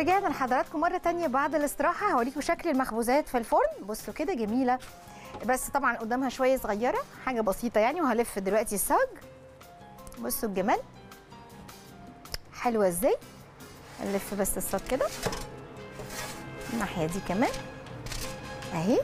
ورجعنا لحضراتكم مره تانية بعد الاستراحه هوريكم شكل المخبوزات في الفرن بصوا كده جميله بس طبعا قدامها شويه صغيره حاجه بسيطه يعني وهلف دلوقتي الصاج بصوا الجمال حلوه ازاي نلف بس الصاج كده الناحيه دي كمان اهي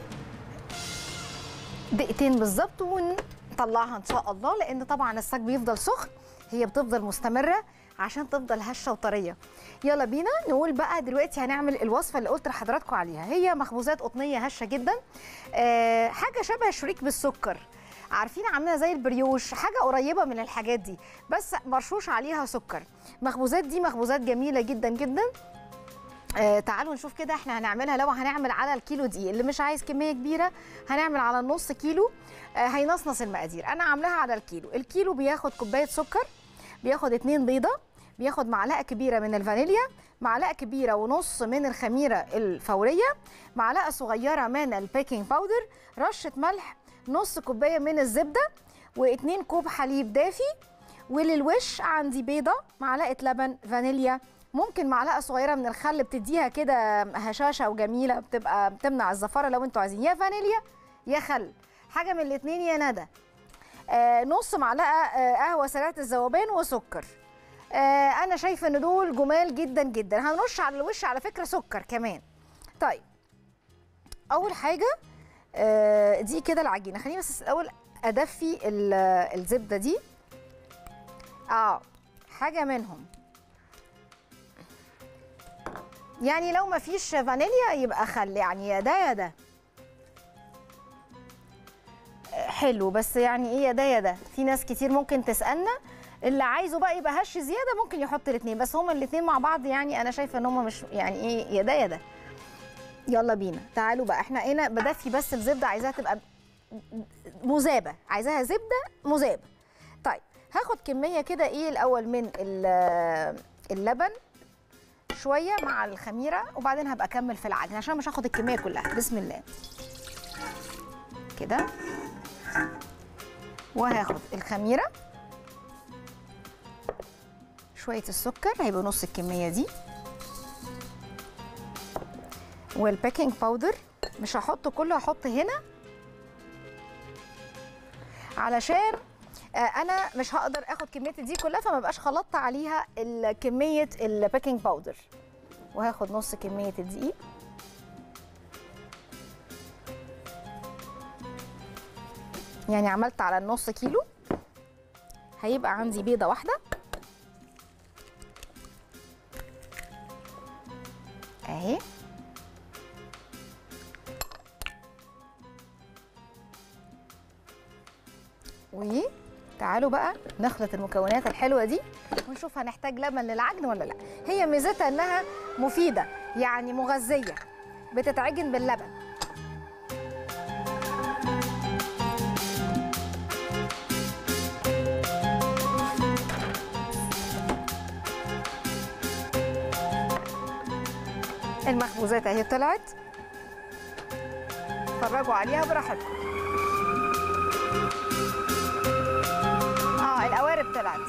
دقيقتين بالظبط ونطلعها ان شاء الله لان طبعا الصاج بيفضل سخن هي بتفضل مستمره عشان تفضل هشه وطريه يلا بينا نقول بقى دلوقتي هنعمل الوصفه اللي قلت لحضراتكم عليها هي مخبوزات قطنيه هشه جدا آه حاجه شبه شريك بالسكر عارفين عاملها زي البريوش حاجه قريبه من الحاجات دي بس مرشوش عليها سكر مخبوزات دي مخبوزات جميله جدا جدا آه تعالوا نشوف كده احنا هنعملها لو هنعمل على الكيلو دي اللي مش عايز كميه كبيره هنعمل على النص كيلو آه هينصنص المقادير انا عاملاها على الكيلو الكيلو بياخد كوبايه سكر بياخد اتنين بيضه بياخد معلقه كبيره من الفانيليا معلقه كبيره ونص من الخميره الفوريه معلقه صغيره من البيكنج باودر رشه ملح نص كوبايه من الزبده واتنين كوب حليب دافي وللوش عندي بيضه معلقه لبن فانيليا ممكن معلقه صغيره من الخل بتديها كده هشاشه وجميله بتبقى بتمنع الزفاره لو انتوا عايزين يا فانيليا يا خل حاجه من الاثنين يا ندى آه نص معلقه آه قهوه سريعه الذوبان وسكر آه انا شايفه ان دول جمال جدا جدا هنرش على الوش على فكره سكر كمان طيب اول حاجه آه دي كده العجينه خليني بس الاول ادفي الزبده دي اه حاجه منهم يعني لو ما فيش فانيليا يبقى خل يعني يا ده يا ده حلو بس يعني ايه يا ده يا ده في ناس كتير ممكن تسالنا اللي عايزه بقى يبقى هش زياده ممكن يحط الاثنين بس هما الاثنين مع بعض يعني انا شايفه ان هما مش يعني ايه يا ده يا ده يلا بينا تعالوا بقى احنا هنا بدفي بس الزبده عايزاها تبقى مذابه عايزاها زبده مذابه طيب هاخد كميه كده ايه الاول من اللبن شويه مع الخميره وبعدين هبقى اكمل في العجن عشان مش هاخد الكميه كلها بسم الله كده وهاخد الخميره شويه السكر هيبقى نص الكميه دي والبيكنج باودر مش هحطه كله هحط هنا علشان انا مش هقدر اخد كميه دي كلها فما بقاش خلطت عليها كميه البيكنج باودر وهاخد نص كميه الدقيق يعني عملت على النص كيلو هيبقى عندي بيضه واحده اهي وتعالوا بقى نخلط المكونات الحلوه دي ونشوف هنحتاج لبن للعجن ولا لا هي ميزتها انها مفيده يعني مغذيه بتتعجن باللبن المخبوزات اهي طلعت اتفرجوا عليها براحتكم اه القوارب طلعت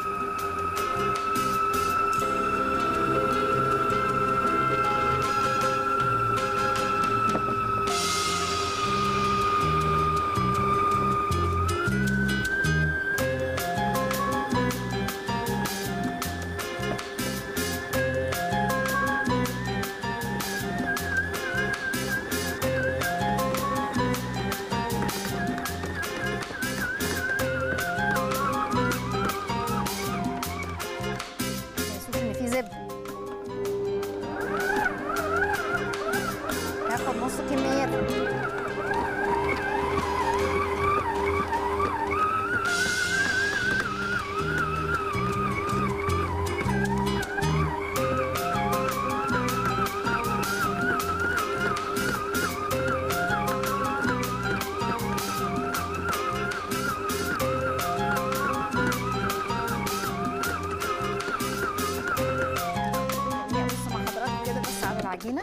العجينه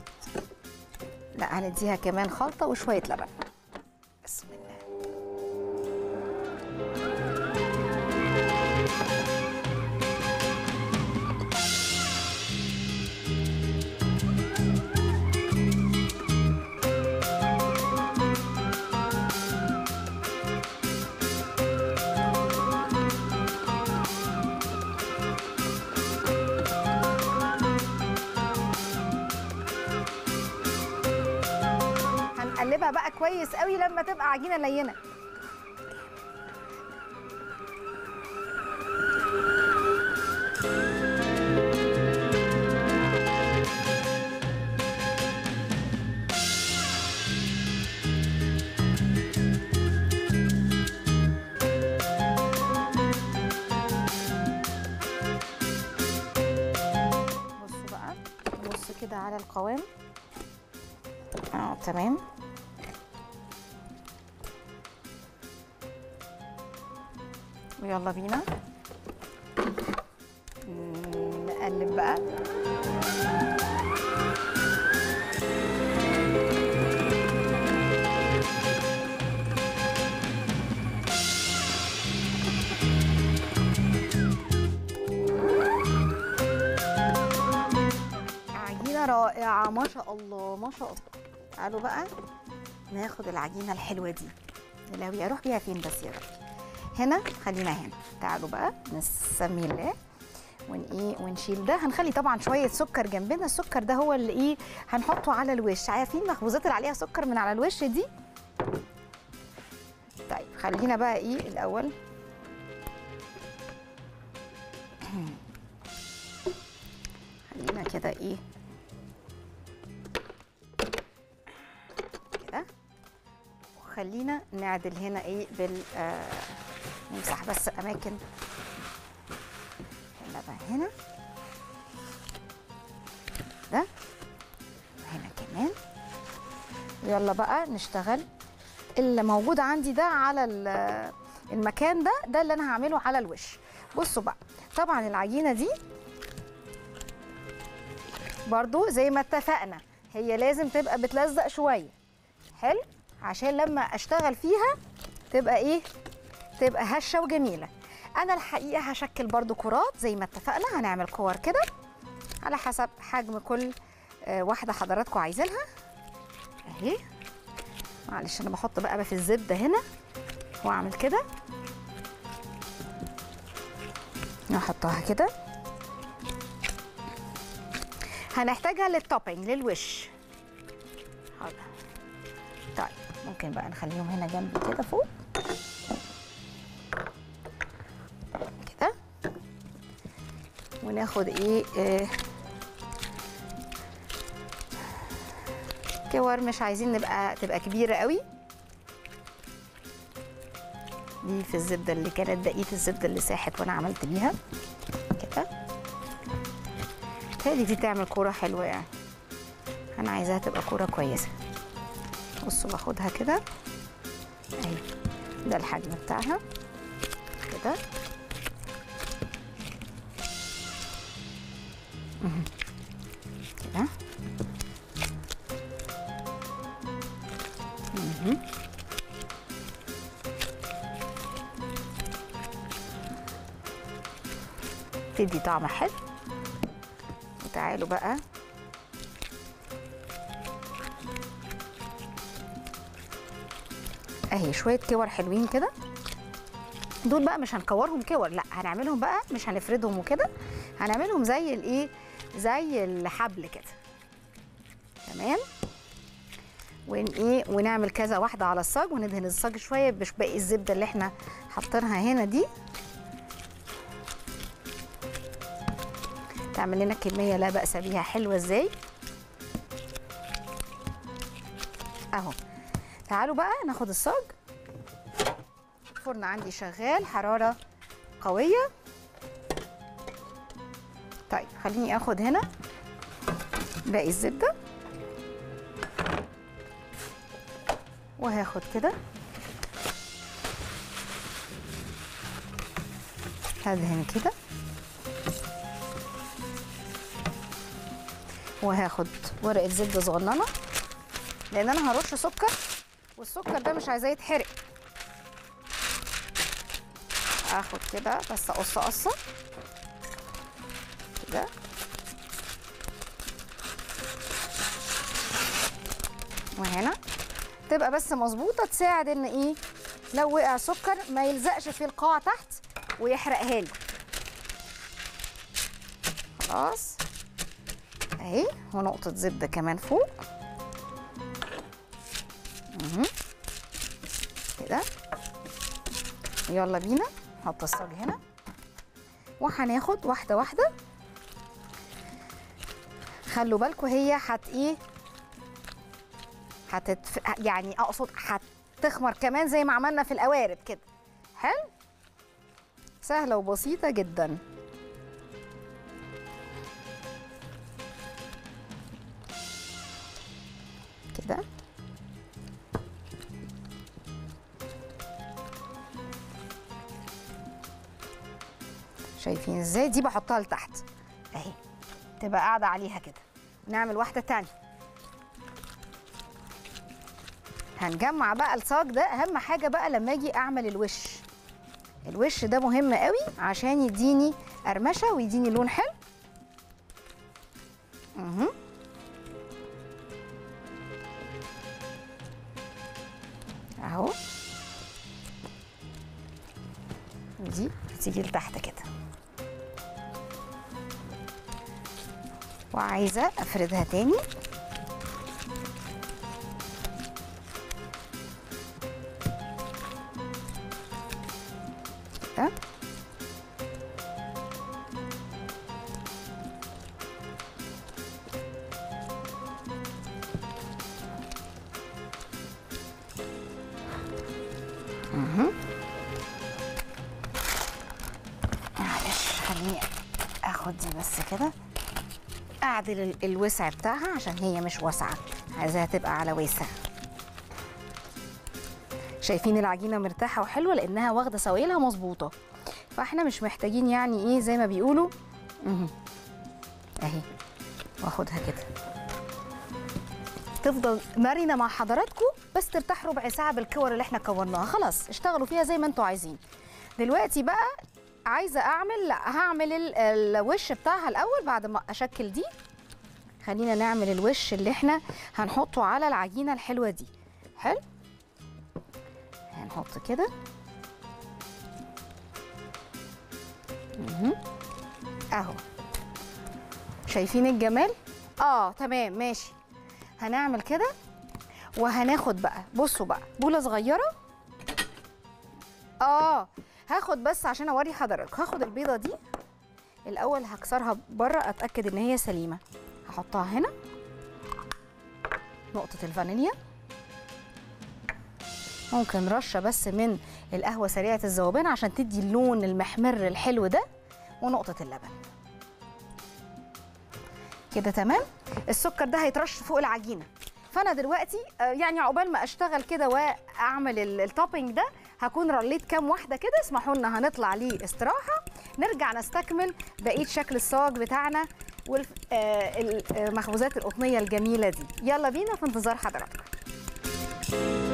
لا هنديها كمان خلطه وشويه لبن بسم الله كويس قوي لما تبقى عجينه لينه بصوا بقى نبص كده على القوام اه تمام ويلا بينا مم، نقلب بقى عجينة رائعة ما شاء الله ما شاء الله تعالوا بقى ناخد العجينة الحلوة دي يا اروح بيها فين بس يا ربي هنا خلينا هنا تعالوا بقى نسمي الله ون ايه ونشيل ده هنخلي طبعا شويه سكر جنبنا السكر ده هو اللي ايه هنحطه على الوش عارفين المخبوزات اللي عليها سكر من على الوش دي طيب خلينا بقى ايه الاول خلينا كده ايه كده وخلينا نعدل هنا ايه بال آه نمسح بس اماكن هنا بقى هنا ده وهنا كمان يلا بقى نشتغل اللي موجود عندي ده على ال- المكان ده ده اللي انا هعمله على الوش بصوا بقى طبعا العجينه دي برضو زي ما اتفقنا هي لازم تبقى بتلزق شويه حلو عشان لما اشتغل فيها تبقى ايه تبقى هشه وجميله انا الحقيقه هشكل برضو كرات زي ما اتفقنا هنعمل كور كده على حسب حجم كل آه، واحده حضراتكم عايزينها اهي معلش انا بحط بقى في الزبده هنا واعمل كده نحطها كده هنحتاجها للتوبينج للوش حاضر طيب ممكن بقى نخليهم هنا جنبي كده فوق كده وناخد ايه آه كور مش عايزين نبقى تبقى كبيره قوي دي في الزبده اللي كانت بقيه الزبده اللي ساحت وانا عملت بيها كده تالي دي تعمل كوره حلوه يعني انا عايزاها تبقى كوره كويسه بصوا باخدها كده اهي ده الحجم بتاعها كده مهم. كده مهم. تدي طعم حلو وتعالوا بقى اهي شويه كور حلوين كده دول بقى مش هنكورهم كور لا هنعملهم بقى مش هنفردهم وكده هنعملهم زي الايه زي الحبل كده تمام ون ايه ونعمل كذا واحده على الصاج وندهن الصاج شويه مش باقي الزبده اللي احنا حاطينها هنا دي تعمل لنا كميه لا باس بيها حلوه ازاي اهو تعالوا بقى ناخد الصاج الفرن عندي شغال حراره قويه طيب خليني اخد هنا باقي الزبده وهاخد كده هدهن كده وهاخد ورقه زبده صغننه لان انا هرش سكر والسكر ده مش عايزاه يتحرق اخد كده بس اقص قصه كده وهنا تبقى بس مظبوطه تساعد ان ايه لو وقع سكر ما يلزقش في القاع تحت ويحرقها لي خلاص اهي ونقطه زبده كمان فوق مهم. كده يلا بينا نحط الصاج هنا وهناخد واحده واحده خلوا بالكم هي هت ايه هتتف... يعني اقصد هتخمر كمان زي ما عملنا في القوارب كده حلو سهله وبسيطه جدا كده شايفين ازاي دي بحطها لتحت اهي تبقى قاعده عليها كده نعمل واحده تانية هنجمع بقى الصاج ده اهم حاجه بقى لما اجي اعمل الوش الوش ده مهم قوي عشان يديني قرمشه ويديني لون حلو اها اهو ودي بتيجي لتحت كده وعايزه افردها تاني كده مهم. معلش خليني اخد دي بس كده اعدل ال- الوسع بتاعها عشان هي مش واسعه عايزاها تبقى على واسع شايفين العجينه مرتاحه وحلوه لانها واخده سوائلها مظبوطه فاحنا مش محتاجين يعني ايه زي ما بيقولوا مهم. اهي واخدها كده تفضل مرنه مع حضراتكم بس ترتاح ربع ساعه بالكور اللي احنا كورناها خلاص اشتغلوا فيها زي ما انتوا عايزين دلوقتي بقى عايزه اعمل لا هعمل ال- الوش بتاعها الاول بعد ما اشكل دي خلينا نعمل الوش اللي احنا هنحطه على العجينه الحلوه دي حلو هنحط كده مهم. اهو شايفين الجمال اه تمام ماشي هنعمل كده وهناخد بقى بصوا بقى بوله صغيره اه هاخد بس عشان اوري حضرتك هاخد البيضه دي الاول هكسرها بره اتاكد ان هي سليمه هحطها هنا نقطه الفانيليا ممكن رشه بس من القهوه سريعه الذوبان عشان تدي اللون المحمر الحلو ده ونقطه اللبن كده تمام السكر ده هيترش فوق العجينه فانا دلوقتي آه، يعني عقبال ما اشتغل كده واعمل ال- التوبينج ده هكون رليت كام واحده كده اسمحوا لنا هنطلع ليه استراحه نرجع نستكمل بقيه شكل الصاج بتاعنا والمخبوزات القطنيه الجميله دي يلا بينا في انتظار حضراتكم